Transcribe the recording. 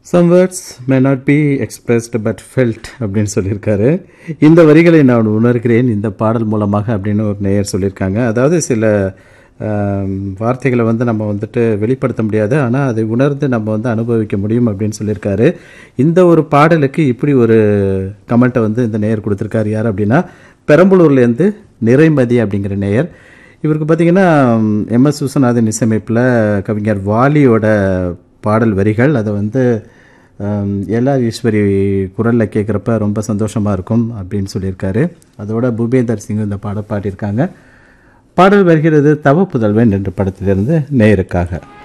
some words may not be expressed but felt அப்படின்னு சொல்லியிருக்காரு இந்த வரிகளை நான் உணர்கிறேன் இந்த பாடல் மூலமாக அப்படின்னு ஒரு நேயர் சொல்லியிருக்காங்க அதாவது சில ஆம், வார்த்தைகளை வந்து நம்ம வந்துட்டு வெளிப்படுத்த முடியாது ஆனால் அதை உணர்ந்து நம்ம வந்து அனுபவிக்க முடியும் அப்படின்னு சொல்லியிருக்காரு இந்த ஒரு பாடலுக்கு இப்படி ஒரு கமெண்ட்டை வந்து இந்த நேயர் கொடுத்துருக்காரு யார் அப்படின்னா பெரம்பலூர்லேருந்து நிறைமதி அப்படிங்கிற நேயர் இவருக்கு பார்த்தீங்கன்னா எம்எஸ் விஸ்வநாதன் இசையமைப்பில் கவிஞர் வாலியோட பாடல் வரிகள் அதை வந்து ஆம், எல்லா ஈஸ்வரி குரலில் கேட்குறப்ப ரொம்ப சந்தோஷமாக இருக்கும் அப்படின்னு சொல்லியிருக்காரு அதோட பூபேந்தர் சிங் இந்த பாடல் பாடியிருக்காங்க பாடல் வருகிறது தவ புதல்வன் என்ற படத்திலிருந்து நேயருக்காக